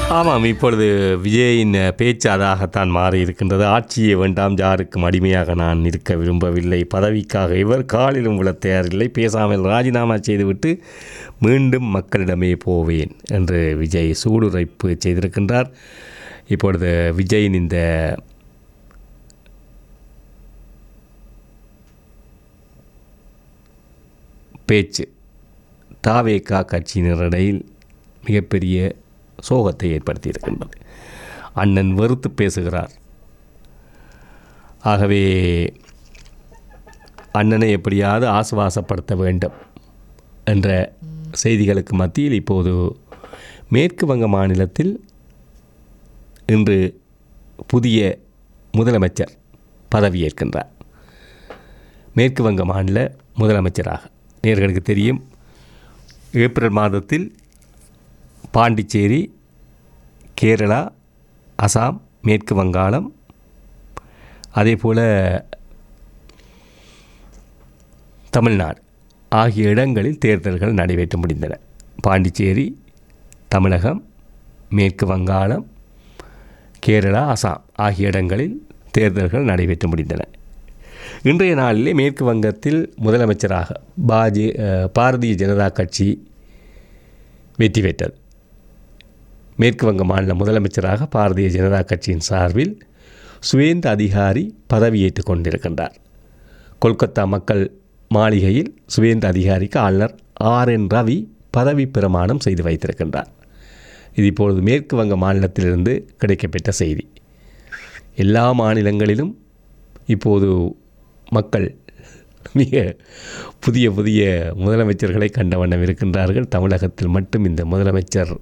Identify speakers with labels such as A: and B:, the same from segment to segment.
A: ஆமாம் இப்பொழுது விஜயின் பேச்சு அதாகத்தான் மாறி இருக்கின்றது ஆட்சியை வேண்டாம் யாருக்கும் அடிமையாக நான் இருக்க விரும்பவில்லை பதவிக்காக இவர் காலிலும் விழ தயாரில்லை பேசாமல் ராஜினாமா செய்துவிட்டு மீண்டும் மக்களிடமே போவேன் என்று விஜய் சூடுரைப்பு செய்திருக்கின்றார் இப்பொழுது விஜயின் இந்த பேச்சு தாவேகா கட்சியினரிடையில் மிகப்பெரிய சோகத்தை ஏற்படுத்தியிருக்கின்றது அண்ணன் வெறுத்து பேசுகிறார் ஆகவே அண்ணனை எப்படியாவது ஆசுவாசப்படுத்த வேண்டும் என்ற செய்திகளுக்கு மத்தியில் இப்போது மேற்கு வங்க மாநிலத்தில் இன்று புதிய முதலமைச்சர் பதவியேற்கின்றார் மேற்கு வங்க மாநில முதலமைச்சராக நேர்களுக்கு தெரியும் ஏப்ரல் மாதத்தில் பாண்டிச்சேரி கேரளா அசாம் மேற்கு வங்காளம் அதே போல் தமிழ்நாடு ஆகிய இடங்களில் தேர்தல்கள் நடைபெற்று முடிந்தன பாண்டிச்சேரி தமிழகம் மேற்கு வங்காளம் கேரளா அசாம் ஆகிய இடங்களில் தேர்தல்கள் நடைபெற்று முடிந்தன இன்றைய நாளிலே மேற்கு வங்கத்தில் முதலமைச்சராக பாஜே அஹ், பாரதிய ஜனதா கட்சி வெற்றி பெற்றது மேற்கு வங்க மாநில முதலமைச்சராக பாரதிய ஜனதா கட்சியின் சார்பில் சுவேந்த அதிகாரி பதவியேற்றுக் கொண்டிருக்கின்றார் கொல்கத்தா மக்கள் மாளிகையில் சுவேந்த அதிகாரிக்கு ஆளுநர் ஆர் என் ரவி பதவி பிரமாணம் செய்து வைத்திருக்கின்றார் இது இப்பொழுது மேற்கு வங்க மாநிலத்திலிருந்து கிடைக்கப்பெற்ற செய்தி எல்லா மாநிலங்களிலும் இப்போது மக்கள் மிக புதிய புதிய முதலமைச்சர்களை கண்ட வண்ணம் இருக்கின்றார்கள் தமிழகத்தில் மட்டும் இந்த முதலமைச்சர்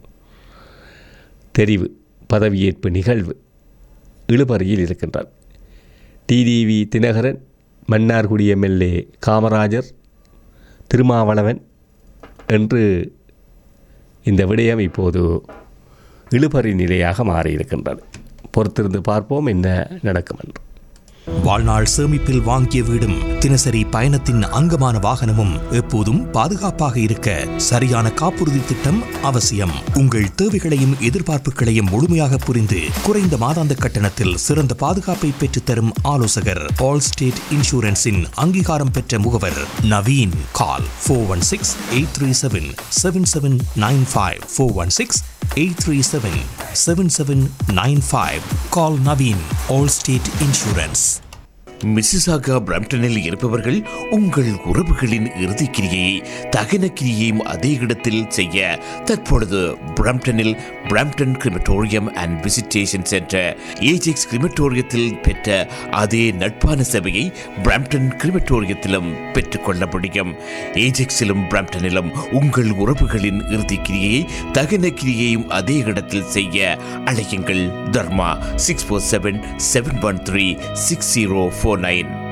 A: தெரிவு பதவியேற்பு நிகழ்வு இழுபறியில் இருக்கின்றார் டிடிவி தினகரன் மன்னார்குடி எம்எல்ஏ காமராஜர் திருமாவளவன் என்று இந்த விடயம் இப்போது இழுபறி நிலையாக மாறியிருக்கின்றது பொறுத்திருந்து பார்ப்போம் என்ன நடக்கும் என்று
B: வாழ்நாள் சேமிப்பில் வாங்கிய வீடும் தினசரி பயணத்தின் அங்கமான வாகனமும் எப்போதும் பாதுகாப்பாக இருக்க சரியான காப்புறுதி திட்டம் அவசியம் உங்கள் தேவைகளையும் எதிர்பார்ப்புகளையும் முழுமையாக புரிந்து குறைந்த மாதாந்த கட்டணத்தில் சிறந்த பாதுகாப்பை பெற்றுத்தரும் ஆலோசகர் ஆல் ஸ்டேட் இன்சூரன்ஸின் அங்கீகாரம் பெற்ற முகவர் Naveen call four one six eight three seven seven seven nine five four one six eight three seven seven seven nine five call Naveen Allstate insurance
C: Mississauga பிரம்டனில் இருப்பவர்கள் உங்கள் உறவுகளின் இறுதிக் கிரியை தகன கிரியையும் அதே இடத்தில் செய்ய தற்பொழுது பிரம்டனில் Brampton crematorium and visitation centre Ajax கிரிமட்டோரியத்தில் பெற்ற அதே நட்பான சேவையை பிரம்டன் கிரிமட்டோரியத்திலும் பெற்றுக்கொள்ள முடியும் ஏஜெக்ஸிலும் பிரம்டனிலும் உங்கள் உறவுகளின் இறுதிக் கிரியையை தகன கிரியையும் அதே இடத்தில் செய்ய அழையுங்கள் Dharma six four seven seven one three six zero four nine